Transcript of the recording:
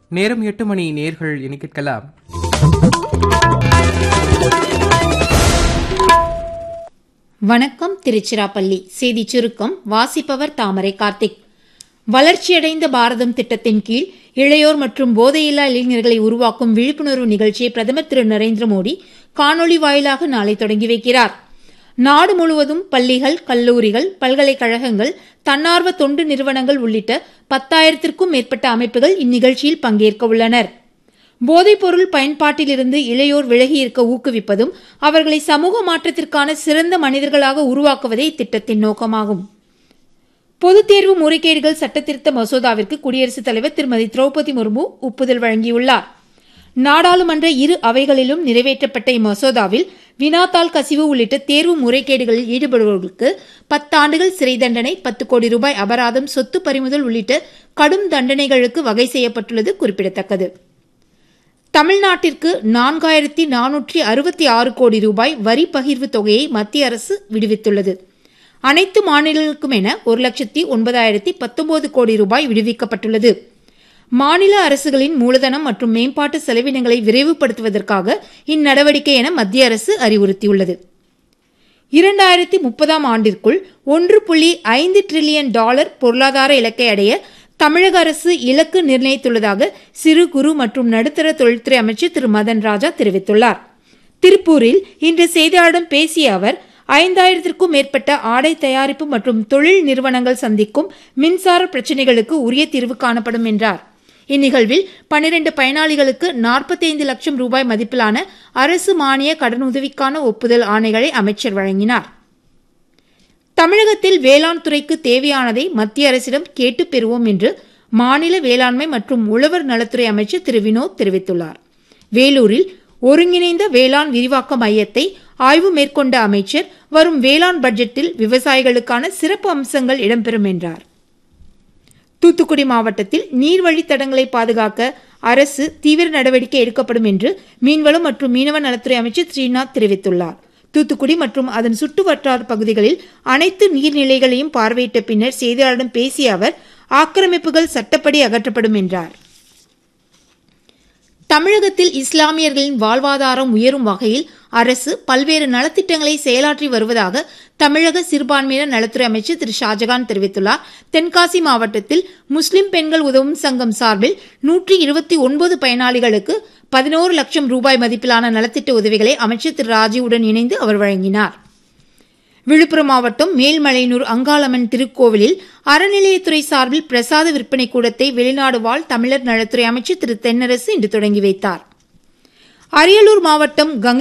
நேரம் எட்டு மணி நேர்கள் என கேட்கலாம் வணக்கம் திருச்சிராப்பள்ளி செய்தி சுருக்கம் வாசிப்பவர் தாமரை கார்த்திக் வளர்ச்சியடைந்த பாரதம் திட்டத்தின் கீழ் இளையோர் மற்றும் போதையில்லா இளைஞர்களை உருவாக்கும் விழிப்புணர்வு நிகழ்ச்சியை பிரதமர் திரு நரேந்திர மோடி காணொலி வாயிலாக நாளை தொடங்கி வைக்கிறார் நாடு முழுவதும் பள்ளிகள் கல்லூரிகள் பல்கலைக்கழகங்கள் தன்னார்வ தொண்டு நிறுவனங்கள் உள்ளிட்ட பத்தாயிரத்திற்கும் மேற்பட்ட அமைப்புகள் இந்நிகழ்ச்சியில் பங்கேற்க உள்ளனா் போதைப்பொருள் பயன்பாட்டிலிருந்து இளையோர் விலகியிருக்க ஊக்குவிப்பதும் அவர்களை சமூக மாற்றத்திற்கான சிறந்த மனிதர்களாக உருவாக்குவதே இத்திட்டத்தின் நோக்கமாகும் பொதுத் தேர்வு முறைகேடுகள் சட்டத்திருத்த மசோதாவிற்கு குடியரசுத் தலைவர் திருமதி திரௌபதி முர்மு ஒப்புதல் வழங்கியுள்ளார் நாடாளுமன்ற இரு அவைகளிலும் நிறைவேற்றப்பட்ட இம்மசோதாவில் வினாத்தாள் கசிவு உள்ளிட்ட தேர்வு முறைகேடுகளில் ஈடுபடுபவர்களுக்கு பத்தாண்டுகள் சிறை தண்டனை பத்து கோடி ரூபாய் அபராதம் சொத்து பறிமுதல் உள்ளிட்ட கடும் தண்டனைகளுக்கு வகை செய்யப்பட்டுள்ளது குறிப்பிடத்தக்கது தமிழ்நாட்டிற்கு நான்காயிரத்தி நானூற்றி அறுபத்தி ஆறு கோடி ரூபாய் வரி பகிர்வு தொகையை மத்திய அரசு விடுவித்துள்ளது அனைத்து மாநிலங்களுக்கும் என ஒரு லட்சத்தி ஒன்பதாயிரத்தி பத்தொன்பது கோடி ரூபாய் விடுவிக்கப்பட்டுள்ளது மாநில அரசுகளின் மூலதனம் மற்றும் மேம்பாட்டு செலவினங்களை விரைவுபடுத்துவதற்காக இந்நடவடிக்கை என மத்திய அரசு அறிவுறுத்தியுள்ளது இரண்டாயிரத்தி முப்பதாம் ஆண்டிற்குள் ஒன்று புள்ளி ஐந்து டிரில்லியன் டாலர் பொருளாதார இலக்கை அடைய தமிழக அரசு இலக்கு நிர்ணயித்துள்ளதாக சிறு குறு மற்றும் நடுத்தர தொழில்துறை அமைச்சர் திரு மதன் ராஜா தெரிவித்துள்ளார் திருப்பூரில் இன்று செய்தியாளர்களிடம் பேசிய அவர் ஐந்தாயிரத்திற்கும் மேற்பட்ட ஆடை தயாரிப்பு மற்றும் தொழில் நிறுவனங்கள் சந்திக்கும் மின்சார பிரச்சினைகளுக்கு உரிய தீர்வு காணப்படும் என்றார் இந்நிகழ்வில் பனிரண்டு பயனாளிகளுக்கு நாற்பத்தைந்து லட்சம் ரூபாய் மதிப்பிலான அரசு மானிய கடனுதவிக்கான ஒப்புதல் ஆணைகளை அமைச்சர் வழங்கினார் தமிழகத்தில் வேளாண் துறைக்கு தேவையானதை மத்திய அரசிடம் கேட்டு பெறுவோம் என்று மாநில வேளாண்மை மற்றும் உழவர் நலத்துறை அமைச்சர் திரு வினோத் தெரிவித்துள்ளார் வேலூரில் ஒருங்கிணைந்த வேளாண் விரிவாக்க மையத்தை ஆய்வு மேற்கொண்ட அமைச்சர் வரும் வேளாண் பட்ஜெட்டில் விவசாயிகளுக்கான சிறப்பு அம்சங்கள் இடம்பெறும் என்றார் தூத்துக்குடி மாவட்டத்தில் நீர்வழித்தடங்களை பாதுகாக்க அரசு தீவிர நடவடிக்கை எடுக்கப்படும் என்று மீன்வளம் மற்றும் மீனவ நலத்துறை அமைச்சர் ஸ்ரீநாத் தெரிவித்துள்ளார் தூத்துக்குடி மற்றும் அதன் சுற்று வட்டார பகுதிகளில் அனைத்து நீர்நிலைகளையும் பார்வையிட்ட பின்னர் செய்தியாளரிடம் பேசிய அவர் ஆக்கிரமிப்புகள் சட்டப்படி அகற்றப்படும் என்றார் தமிழகத்தில் இஸ்லாமியர்களின் வாழ்வாதாரம் உயரும் வகையில் அரசு பல்வேறு நலத்திட்டங்களை செயலாற்றி வருவதாக தமிழக சிறுபான்மையினர் நலத்துறை அமைச்சர் திரு ஷாஜகான் தெரிவித்துள்ளார் தென்காசி மாவட்டத்தில் முஸ்லிம் பெண்கள் உதவும் சங்கம் சார்பில் நூற்றி இருபத்தி ஒன்பது பயனாளிகளுக்கு பதினோரு லட்சம் ரூபாய் மதிப்பிலான நலத்திட்ட உதவிகளை அமைச்சர் திரு ராஜீவுடன் இணைந்து அவர் வழங்கினார் விழுப்புரம் மாவட்டம் மேல்மலையனூர் அங்காளம்மன் திருக்கோவிலில் அறநிலையத்துறை சார்பில் பிரசாத விற்பனை கூடத்தை வெளிநாடு வாழ் தமிழர் நலத்துறை அமைச்சர் திரு தென்னரசு இன்று தொடங்கி வைத்தார் அரியலூர் மாவட்டம் கங்கை